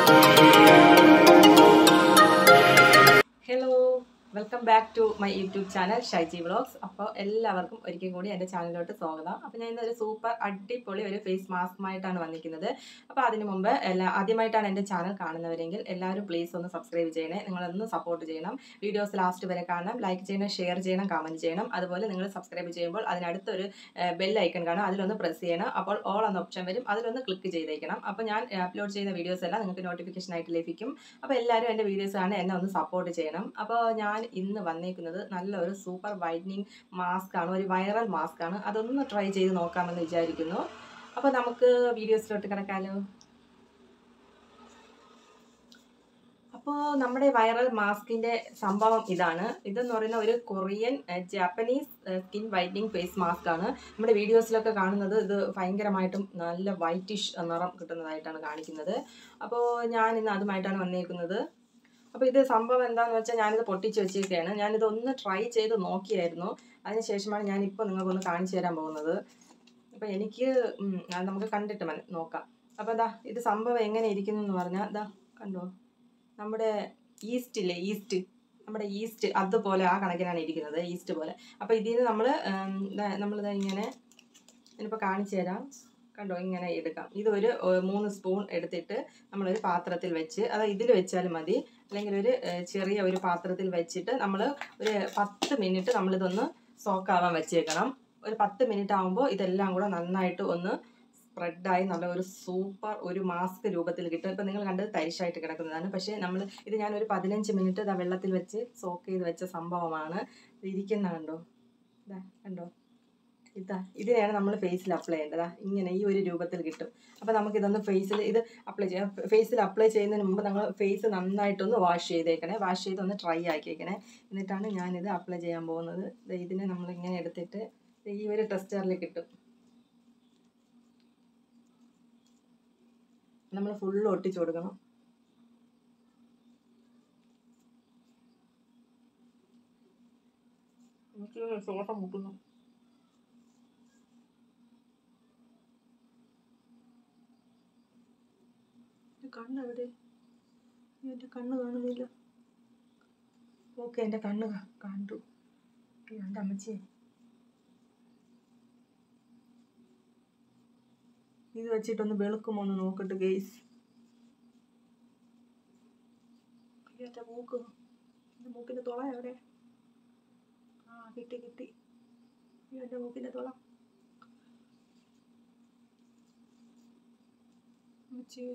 hello welcome back to my YouTube channel Shaiji vlogs അപ്പോൾ എല്ലാവർക്കും ഒരിക്കൽ കൂടി എൻ്റെ ചാനലിലോട്ട് സ്വാഗതം അപ്പോൾ ഞാൻ ഇന്നൊരു സൂപ്പർ അടിപൊളി ഒരു ഫേസ് മാസ്കുമായിട്ടാണ് വന്നിരിക്കുന്നത് അപ്പോൾ അതിന് മുമ്പ് എല്ലാ ആദ്യമായിട്ടാണ് എൻ്റെ ചാനൽ കാണുന്നവരെങ്കിൽ എല്ലാവരും പ്ലീസ് ഒന്ന് സബ്സ്ക്രൈബ് ചെയ്യണേ നിങ്ങളൊന്ന് സപ്പോർട്ട് ചെയ്യണം വീഡിയോസ് ലാസ്റ്റ് വരെ കാണണം ലൈക്ക് ചെയ്യണം ഷെയർ ചെയ്യണം കമൻറ്റ് ചെയ്യണം അതുപോലെ നിങ്ങൾ സബ്സ്ക്രൈബ് ചെയ്യുമ്പോൾ അതിനടുത്തൊരു ബെൽ ഐക്കൺ കാണും അതിലൊന്ന് പ്രസ് ചെയ്യണം അപ്പോൾ ഓൾ എന്ന ഓപ്ഷൻ വരും അതിലൊന്ന് ക്ലിക്ക് ചെയ്തേക്കണം അപ്പോൾ ഞാൻ അപ്ലോഡ് ചെയ്യുന്ന വീഡിയോസ് എല്ലാം നിങ്ങൾക്ക് നോട്ടിഫിക്കേഷൻ ആയിട്ട് ലഭിക്കും അപ്പോൾ എല്ലാവരും എൻ്റെ വീഡിയോസ് കാണാൻ എന്നെ ഒന്ന് സപ്പോർട്ട് ചെയ്യണം അപ്പോൾ ഞാൻ ഇന്ന് വന്നേക്കുന്നത് നല്ലൊരു സൂപ്പർ വൈറ്റനിങ് മാസ്ക് ആണ് ഒരു വൈറൽ മാസ്ക് ആണ് അതൊന്ന് ട്രൈ ചെയ്ത് നോക്കാമെന്ന് വിചാരിക്കുന്നു അപ്പോൾ നമുക്ക് വീഡിയോസിലോട്ട് കിടക്കാലോ അപ്പോൾ നമ്മുടെ വൈറൽ മാസ്കിൻ്റെ സംഭവം ഇതാണ് ഇതെന്ന് പറയുന്ന ഒരു Korean uh, Japanese uh, skin whitening face mask ആണ് നമ്മുടെ വീഡിയോസിലൊക്കെ കാണുന്നത് ഇത് ഭയങ്കരമായിട്ടും നല്ല വൈറ്റിഷ് നിറം കിട്ടുന്നതായിട്ടാണ് കാണിക്കുന്നത് അപ്പോൾ ഞാൻ ഇന്ന് അതുമായിട്ടാണ് വന്നേക്കുന്നത് അപ്പോൾ ഇത് സംഭവം എന്താണെന്ന് വെച്ചാൽ ഞാനിത് പൊട്ടിച്ച് വെച്ചിരിക്കുകയാണ് ഞാനിത് ഒന്ന് ട്രൈ ചെയ്ത് നോക്കിയായിരുന്നു അതിനുശേഷമാണ് ഞാനിപ്പോൾ നിങ്ങൾക്കൊന്ന് കാണിച്ചു തരാൻ പോകുന്നത് അപ്പോൾ എനിക്ക് ഉം, അത് നമുക്ക് കണ്ടിട്ട് മന നോക്കാം അപ്പോൾ ഇതാ ഇത് സംഭവം എങ്ങനെ ഇരിക്കുന്നു എന്ന് പറഞ്ഞാൽ ഇതാ കണ്ടോ നമ്മുടെ ഈസ്റ്റ് ഇല്ലേ ഈസ്റ്റ് നമ്മുടെ ഈസ്റ്റ് അതുപോലെ ആ കണക്കിനാണ് ഇരിക്കുന്നത് ഈസ്റ്റ് പോലെ അപ്പോൾ ഇതിൽ നിന്ന് നമ്മൾ നമ്മളിത് ഇങ്ങനെ ഞാനിപ്പോൾ കാണിച്ചു തരാം കണ്ടോ ഇങ്ങനെ എടുക്കാം ഇതൊരു ഏഹ്, മൂന്ന് സ്പൂൺ എടുത്തിട്ട് നമ്മളൊരു പാത്രത്തിൽ വെച്ച് അത് ഇതിൽ വെച്ചാലും മതി അല്ലെങ്കിൽ ഒരു ഏഹ്, ചെറിയ ഒരു പാത്രത്തിൽ വെച്ചിട്ട് നമ്മൾ ഒരു പത്ത് മിനിറ്റ് നമ്മളിതൊന്ന് സോക്കാവാൻ വെച്ചേക്കണം ഒരു പത്ത് മിനിറ്റ് ആകുമ്പോൾ ഇതെല്ലാം കൂടെ നന്നായിട്ട് ഒന്ന് സ്പ്രെഡായി നല്ല ഒരു സൂപ്പർ ഒരു മാസ്ക് രൂപത്തിൽ കിട്ടും ഇപ്പം നിങ്ങൾ കണ്ടത് തരിശായിട്ട് കിടക്കുന്നതാണ് പക്ഷേ നമ്മൾ ഇത് ഞാൻ ഒരു പതിനഞ്ച് മിനിറ്റ് ഇതാ വെള്ളത്തിൽ വെച്ച് സോക്ക് ചെയ്ത് വെച്ച സംഭവമാണ് ഇത് ഇരിക്കുന്ന കണ്ടോ ഇതാ കണ്ടോ ഇതാ ഇതിനെയാണ് നമ്മൾ ഫേസിൽ അപ്ലൈ ചെയ്യേണ്ടത് ഇങ്ങനെ ഈ ഒരു രൂപത്തിൽ കിട്ടും അപ്പോൾ നമുക്കിതൊന്ന് ഫേസിൽ ഇത് അപ്ലൈ ചെയ്യാം ഫേസിൽ അപ്ലൈ ചെയ്യുന്നതിന് മുമ്പ് നമ്മൾ ഫേസ് നന്നായിട്ടൊന്ന് വാഷ് ചെയ്തേക്കണേ വാഷ് ചെയ്ത് ഒന്ന് ഡ്രൈ ആക്കിയേക്കണേ എന്നിട്ടാണ് ഞാനിത് അപ്ലൈ ചെയ്യാൻ പോകുന്നത് ദേ ഇതിനെ നമ്മൾ ഇങ്ങനെ എടുത്തിട്ട് ദേ ഈ ഒരു ടെസ്റ്ററിൽ കിട്ടും നമ്മൾ ഫുള്ള് ഒട്ടിച്ചു കൊടുക്കണം എനിക്ക് ശ്വാസം മുട്ടുന്നു എൻ്റെ കണ്ണ് എവിടെ എൻ്റെ കണ്ണ് കാണുന്നില്ല ഓക്കെ എൻ്റെ കണ്ണ് ക- കണ്ടു അയ്യോ, എൻ്റെ അമ്മച്ചിയെ ഇത് വെച്ചിട്ടൊന്ന് വെളുക്കുമോ എന്ന് നോക്കട്ടെ ഗെയ്സ് എൻ്റെ മൂക്ക് എൻ്റെ മൂക്കിൻ്റെ തുള എവിടെ ആ കിട്ടി കിട്ടി അയ്യോ, എൻ്റെ മൂക്കിൻ്റെ തുള അമ്മച്ചിയെ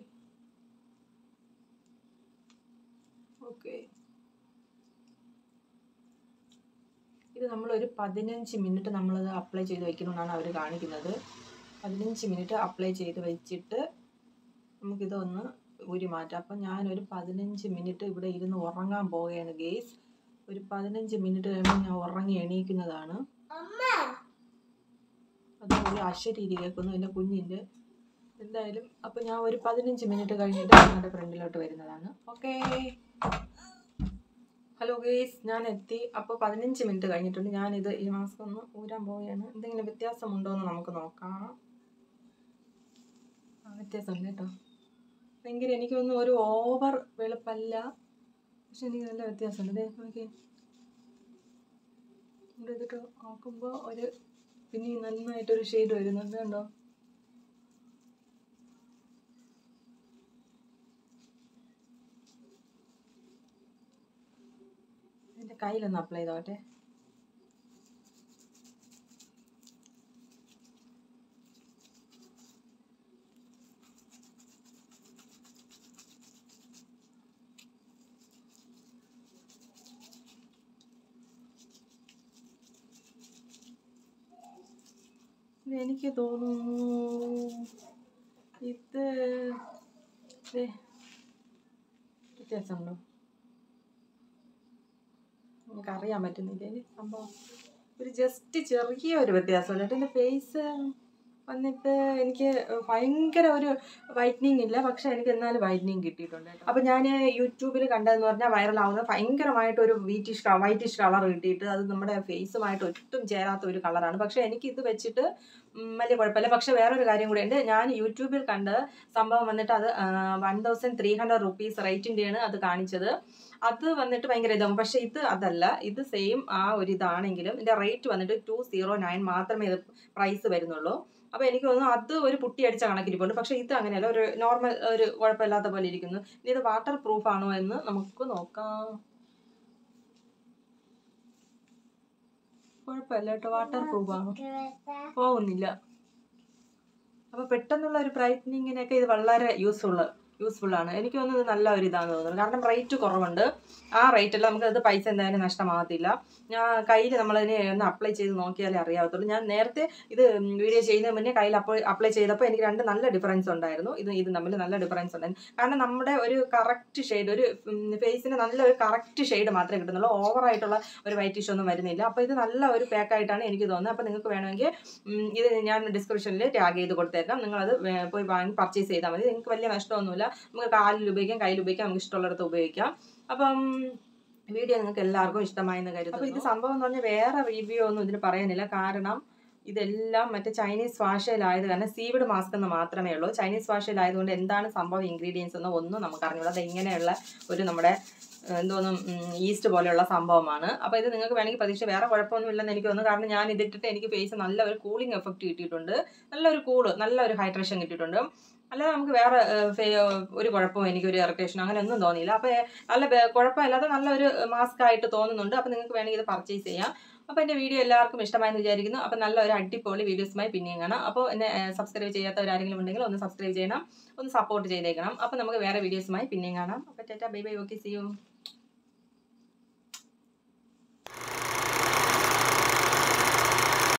ഓക്കെ ഇത് നമ്മളൊരു പതിനഞ്ച് മിനിറ്റ് നമ്മളത് അപ്ലൈ ചെയ്ത് വെക്കണമെന്നാണ് അവർ കാണിക്കുന്നത് പതിനഞ്ച് മിനിറ്റ് അപ്ലൈ ചെയ്ത് വെച്ചിട്ട് നമുക്കിതൊന്ന് ഊരി മാറ്റാം അപ്പം ഞാനൊരു പതിനഞ്ച് മിനിറ്റ് ഇവിടെ ഇരുന്ന് ഉറങ്ങാൻ പോവുകയാണ് ഗേസ് ഒരു പതിനഞ്ച് മിനിറ്റ് കഴിയുമ്പോൾ ഞാൻ ഉറങ്ങി എണീക്കുന്നതാണ് അത് ഒരു അശരീരി കേൾക്കുന്നു എൻ്റെ കുഞ്ഞിൻ്റെ എന്തായാലും അപ്പം ഞാൻ ഒരു പതിനഞ്ച് മിനിറ്റ് കഴിഞ്ഞിട്ട് നിങ്ങളുടെ ഫ്രണ്ടിലോട്ട് വരുന്നതാണ് ഓക്കേ ഹലോ ഗേസ് ഞാൻ എത്തി അപ്പോൾ പതിനഞ്ച് മിനിറ്റ് കഴിഞ്ഞിട്ടുണ്ട് ഞാനിത് ഈ മാസം ഒന്ന് ഊരാൻ പോവുകയാണ് എന്തെങ്കിലും വ്യത്യാസമുണ്ടോ എന്ന് നമുക്ക് നോക്കാം ആ വ്യത്യാസമുണ്ട് കേട്ടോ ഭയങ്കര എനിക്കൊന്നും ഒരു ഓവർ വെളുപ്പല്ല പക്ഷെ എനിക്ക് നല്ല വ്യത്യാസമുണ്ട് ദേ നോക്കി ഇവിടെ ഇതിട്ട് നോക്കുമ്പോൾ ഒരു പിന്നെ നന്നായിട്ടൊരു ഷെയ്ഡ് വരുന്നുണ്ട് കണ്ടോ എൻ്റെ കയ്യിലൊന്ന് അപ്ലൈ ചെയ്തോട്ടെ ഇത് എനിക്ക് തോന്നുന്നു ഇത് ദേ, വ്യത്യാസമുണ്ടോ നമുക്ക് അറിയാൻ പറ്റുന്നില്ല ഇനി സംഭവം ഒരു ജസ്റ്റ് ചെറിയ ഒരു വ്യത്യാസമുണ്ട് കേട്ടോ എൻ്റെ ഫേസ് വന്നിട്ട് എനിക്ക് ഭയങ്കര ഒരു വൈറ്റനിങ് ഇല്ല പക്ഷെ എനിക്ക് എന്നാലും വൈറ്റനിങ് കിട്ടിയിട്ടുണ്ട് കേട്ടോ അപ്പോൾ ഞാൻ യൂട്യൂബിൽ കണ്ടതെന്ന് പറഞ്ഞാൽ വൈറലാവുന്നത് ഭയങ്കരമായിട്ട് ഒരു വീറ്റിഷ് വൈറ്റിഷ് കളർ കിട്ടിയിട്ട് അത് നമ്മുടെ ഫേസുമായിട്ട് ഒട്ടും ചേരാത്ത ഒരു കളറാണ് പക്ഷെ എനിക്ക് ഇത് വെച്ചിട്ട് ഉം, വലിയ കുഴപ്പമില്ല പക്ഷെ വേറൊരു കാര്യം കൂടി ഉണ്ട് ഞാൻ യൂട്യൂബിൽ കണ്ട സംഭവം വന്നിട്ട് അത് one thousand three hundred rupees റേറ്റിൻ്റെയാണ് അത് കാണിച്ചത് അത് വന്നിട്ട് ഭയങ്കര ഇതാവും പക്ഷെ ഇത് അതല്ല ഇത് സെയിം ആ ഒരു ഇതാണെങ്കിലും ഇതിൻ്റെ റേറ്റ് വന്നിട്ട് ടു സീറോ നയൻ മാത്രമേ ഇത് പ്രൈസ് വരുന്നുള്ളൂ അപ്പോൾ എനിക്ക് തോന്നുന്നു അത് ഒരു പുട്ടി അടിച്ച കണക്കിരിപ്പുണ്ട് പക്ഷെ ഇത് അങ്ങനെയല്ല ഒരു നോർമൽ ഒരു കുഴപ്പമില്ലാത്ത പോലെ ഇരിക്കുന്നു ഇനി ഇത് വാട്ടർ പ്രൂഫ് ആണോ എന്ന് നമുക്ക് നോക്കാം കുഴപ്പമില്ല കേട്ടോ വാട്ടർ പ്രൂഫ് ആണോ പോകുന്നില്ല അപ്പോൾ പെട്ടെന്നുള്ള ഒരു ബ്രൈറ്റനിങ്ങിനൊക്കെ ഇത് വളരെ യൂസ്ഫുൾ യൂസ്ഫുൾ ആണ് എനിക്ക് തോന്നുന്നത് നല്ല ഒരു ഇതാണെന്ന് തോന്നുന്നു കാരണം റേറ്റ് കുറവുണ്ട് ആ റേറ്റിൽ നമുക്ക് അത് പൈസ എന്തായാലും നഷ്ടമാകത്തില്ല ഞാൻ കയ്യിൽ നമ്മളതിനെ ഒന്ന് അപ്ലൈ ചെയ്ത് നോക്കിയാലേ അറിയാവത്തുള്ളൂ ഞാൻ നേരത്തെ ഇത് വീഡിയോ ചെയ്യുന്നതിന് മുന്നേ കയ്യിൽ അപ്പോൾ അപ്ലൈ ചെയ്തപ്പോൾ എനിക്ക് രണ്ട് നല്ല ഡിഫറൻസ് ഉണ്ടായിരുന്നു ഇത് ഇത് തമ്മിൽ നല്ല ഡിഫറൻസ് ഉണ്ടായിരുന്നു കാരണം നമ്മുടെ ഒരു കറക്റ്റ് ഷെയ്ഡ് ഒരു ഫേസിന് നല്ല ഒരു കറക്റ്റ് ഷെയ്ഡ് മാത്രമേ കിട്ടുന്നുള്ളൂ ഓവറായിട്ടുള്ള ഒരു വൈറ്റിഷ് ഒന്നും വരുന്നില്ല അപ്പോൾ ഇത് നല്ല ഒരു പാക്കായിട്ടാണ് എനിക്ക് തോന്നുന്നത് അപ്പോൾ നിങ്ങൾക്ക് വേണമെങ്കിൽ ഉം, ഇത് ഞാൻ ഡിസ്ക്രിപ്ഷനിൽ ടാഗ് ചെയ്ത് കൊടുത്തേക്കാം നിങ്ങളത് വേ- പോയി വാങ്ങി പർച്ചേസ് ചെയ്താൽ മതി നിങ്ങൾക്ക് വലിയ നഷ്ടമൊന്നുമില്ല നമുക്ക് കാലിൽ ഉപയോഗിക്കാം കയ്യിൽ ഉപയോഗിക്കാം നമുക്ക് ഇഷ്ടമുള്ളിടത്ത് ഉപയോഗിക്കാം അപ്പം വീഡിയോ നിങ്ങൾക്ക് എല്ലാവർക്കും ഇഷ്ടമായെന്ന് കരുതുന്നു അപ്പോൾ ഇത് സംഭവം എന്ന് പറഞ്ഞാൽ വേറെ റിവ്യൂ ഒന്നും ഇതിന് പറയാനില്ല കാരണം ഇതെല്ലാം മറ്റേ ചൈനീസ് ഭാഷയിലായത് കാരണം സീവിഡ് മാസ്ക് എന്ന് മാത്രമേ ഉള്ളൂ ചൈനീസ് ഭാഷയിലായതുകൊണ്ട് എന്താണ് സംഭവം ഇൻഗ്രീഡിയൻസ് എന്നോ ഒന്നും നമുക്ക് അറിഞ്ഞൂടാ അത് ഇങ്ങനെയുള്ള ഒരു നമ്മുടെ ഏഹ്, എന്തോന്നും ഈസ്റ്റ് പോലെയുള്ള സംഭവമാണ് അപ്പോൾ ഇത് നിങ്ങൾക്ക് വേണമെങ്കിൽ പ്രതീക്ഷ വേറെ കുഴപ്പമൊന്നും ഇല്ലെന്ന് എനിക്ക് തോന്നുന്നു കാരണം ഞാൻ ഇതിട്ടിട്ട് എനിക്ക് ഫേസ് നല്ല ഒരു കൂളിംഗ് എഫക്റ്റ് കിട്ടിയിട്ടുണ്ട് നല്ലൊരു കൂള് നല്ല ഒരു ഹൈഡ്രേഷൻ കിട്ടിയിട്ടുണ്ട് അല്ലാതെ നമുക്ക് വേറെ ഏഹ്, ഫേ- ഒരു കുഴപ്പവും എനിക്കൊരു ഇറിറ്റേഷൻ അങ്ങനെ ഒന്നും തോന്നിയില്ല അപ്പോൾ നല്ല ബെ- കുഴപ്പമില്ലാതെ നല്ലൊരു മാസ്ക് ആയിട്ട് തോന്നുന്നുണ്ട് അപ്പോൾ നിങ്ങൾക്ക് വേണമെങ്കിൽ ഇത് പർച്ചേസ് ചെയ്യാം അപ്പോൾ എൻ്റെ വീഡിയോ എല്ലാവർക്കും ഇഷ്ടമായെന്ന് വിചാരിക്കുന്നു അപ്പോൾ നല്ല ഒരു അടിപൊളി വീഡിയോസുമായി പിന്നെയും കാണാം അപ്പോൾ എന്നെ സബ്സ്ക്രൈബ് ചെയ്യാത്തവരാരെങ്കിലും ഉണ്ടെങ്കിൽ ഒന്ന് സബ്സ്ക്രൈബ് ചെയ്യണം ഒന്ന് സപ്പോർട്ട് ചെയ്തേക്കണം അപ്പോൾ നമുക്ക് വേറെ വീഡിയോസുമായി പിന്നെയും കാണാം അപ്പോൾ tata bye bye okay see U